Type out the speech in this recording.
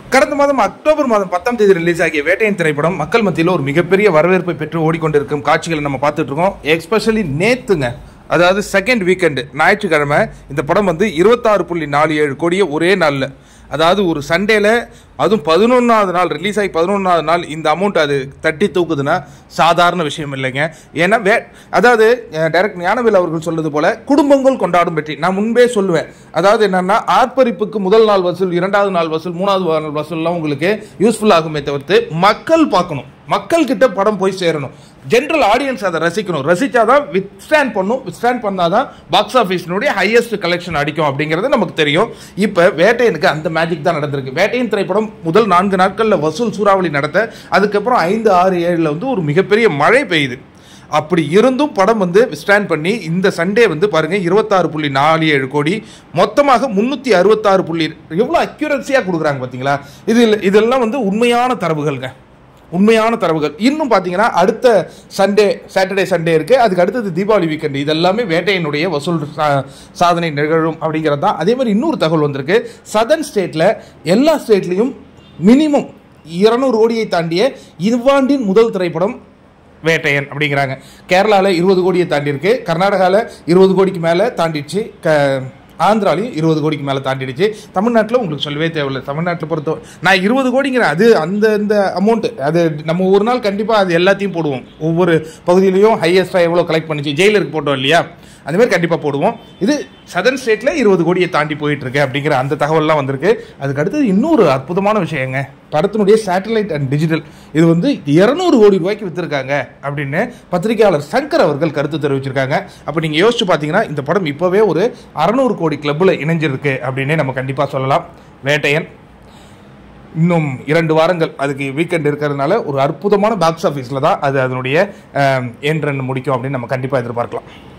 கடந்த மாதம் அக்டோபர் மாதம் பத்தாம் தேதி ரிலீஸ் ஆகிய வேட்டையின் திரைப்படம் மக்கள் மத்தியில் ஒரு மிகப்பெரிய வரவேற்பை பெற்று ஓடிக்கொண்டிருக்கும் காட்சிகளை நம்ம பார்த்துட்டு இருக்கோம் எஸ்பெஷலி நேத்துங்க அதாவது செகண்ட் வீக்கெண்டு ஞாயிற்றுக்கிழமை இந்த படம் வந்து இருபத்தாறு புள்ளி நாலு ஏழு கோடியை ஒரே நாளில் அதாவது ஒரு சண்டேல அதுவும் பதினொன்றாவது நாள் ரிலீஸ் ஆகி பதினொன்றாவது நாள் இந்த அமௌண்ட் அது தட்டி தூக்குதுன்னா சாதாரண விஷயம் இல்லைங்க ஏன்னா வே அதாவது டைரக்ட் ஞானவேல் அவர்கள் சொல்றது போல குடும்பங்கள் கொண்டாடும் வெற்றி நான் முன்பே சொல்லுவேன் அதாவது என்னன்னா ஆர்ப்பரிப்புக்கு முதல் நாள் வசூல் இரண்டாவது நாள் வசூல் மூணாவது நாள் வசூல்லாம் உங்களுக்கு யூஸ்ஃபுல் ஆகுமே தவிர்த்து மக்கள் பார்க்கணும் மக்கள் கிட்ட படம் போய் சேரணும் ஜென்ரல் ஆடியன்ஸ் அதை ரசிக்கணும் ரசிச்சாதான் வித் ஸ்டாண்ட் பண்ணும் வித் ஸ்டாண்ட் பண்ணாதான் பாக்ஸ் ஆஃபீஸினுடைய ஹையஸ்ட் கலெக்ஷன் அடிக்கும் அப்படிங்கிறது நமக்கு தெரியும் இப்போ வேட்டையனுக்கு அந்த மேஜிக் தான் நடந்திருக்கு வேட்டையின் திரைப்படம் முதல் நான்கு நாட்களில் வசூல் சூறாவளி நடத்த அதுக்கப்புறம் ஐந்து ஆறு ஏழில் வந்து ஒரு மிகப்பெரிய மழை பெய்யுது அப்படி இருந்தும் படம் வந்து ஸ்டாண்ட் பண்ணி இந்த சண்டே வந்து பாருங்க இருபத்தாறு புள்ளி நாலு ஏழு கோடி மொத்தமாக முந்நூற்றி அறுபத்தாறு புள்ளி எவ்வளோ அக்யூரன்சியாக கொடுக்குறாங்க பார்த்தீங்களா இது இதெல்லாம் வந்து உண்மையான தரவுகள்ங்க உண்மையான தரவுகள் இன்னும் பார்த்தீங்கன்னா அடுத்த சண்டே சாட்டர்டே சண்டே இருக்கு அதுக்கு அடுத்தது தீபாவளி வீக்கெண்ட் இதெல்லாமே வேட்டையினுடைய வசூல் சா- சாதனை நிகழும் அப்படிங்கிறது தான் அதே மாதிரி இன்னொரு தகவல் வந்திருக்கு சதர்ன் ஸ்டேட்டில் எல்லா ஸ்டேட்லேயும் மினிமம் இருநூறு கோடியை தாண்டிய இவ்வாண்டின் முதல் திரைப்படம் வேட்டையன் அப்படிங்கிறாங்க கேரளாவில் இருபது கோடியை தாண்டி இருக்கு கர்நாடகாவில் இருபது கோடிக்கு மேலே தாண்டிடுச்சு க ஆந்திராலையும் இருபது கோடிக்கு மேலே தாண்டிடுச்சு தமிழ்நாட்டில் உங்களுக்கு சொல்லவே தேவையில்லை தமிழ்நாட்டில் பொறுத்த நான் இருபது கோடிங்கிறேன் அது அந்த இந்த அமௌண்ட்டு அது நம்ம ஒரு நாள் கண்டிப்பாக அது எல்லாத்தையும் போடுவோம் ஒவ்வொரு பகுதியிலையும் ஹையஸ்ட்டாக எவ்வளோ கலெக்ட் பண்ணிச்சு ஜெயிலருக்கு போட்டோம் இல்லையா அந்த மாதிரி கண்டிப்பாக போடுவோம் இது சதர்ன் ஸ்டேட்டில் இருபது கோடியை தாண்டி போயிட்டு இருக்கு அப்படிங்கிற அந்த தகவல்லாம் வந்திருக்கு அதுக்கு அடுத்தது இன்னொரு அற்புதமான விஷயங்க படத்தினுடைய சேட்டலைட் அண்ட் டிஜிட்டல் இது வந்து இருநூறு கோடி ரூபாய்க்கு வித்திருக்காங்க அப்படின்னு பத்திரிகையாளர் சங்கர் அவர்கள் கருத்து தெரிவிச்சிருக்காங்க அப்போ நீங்கள் யோசிச்சு பார்த்தீங்கன்னா இந்த படம் இப்போவே ஒரு அறநூறு கோடி கிளப்பில் இணைஞ்சிருக்கு அப்படின்னே நம்ம கண்டிப்பாக சொல்லலாம் வேட்டையன் இன்னும் இரண்டு வாரங்கள் அதுக்கு வீக்கெண்ட் இருக்கிறதுனால ஒரு அற்புதமான பாக்ஸ் ஆஃபீஸில் தான் அது அதனுடைய என் ரன் முடிக்கும் அப்படின்னு நம்ம கண்டிப்பாக எதிர்பார்க்கலாம்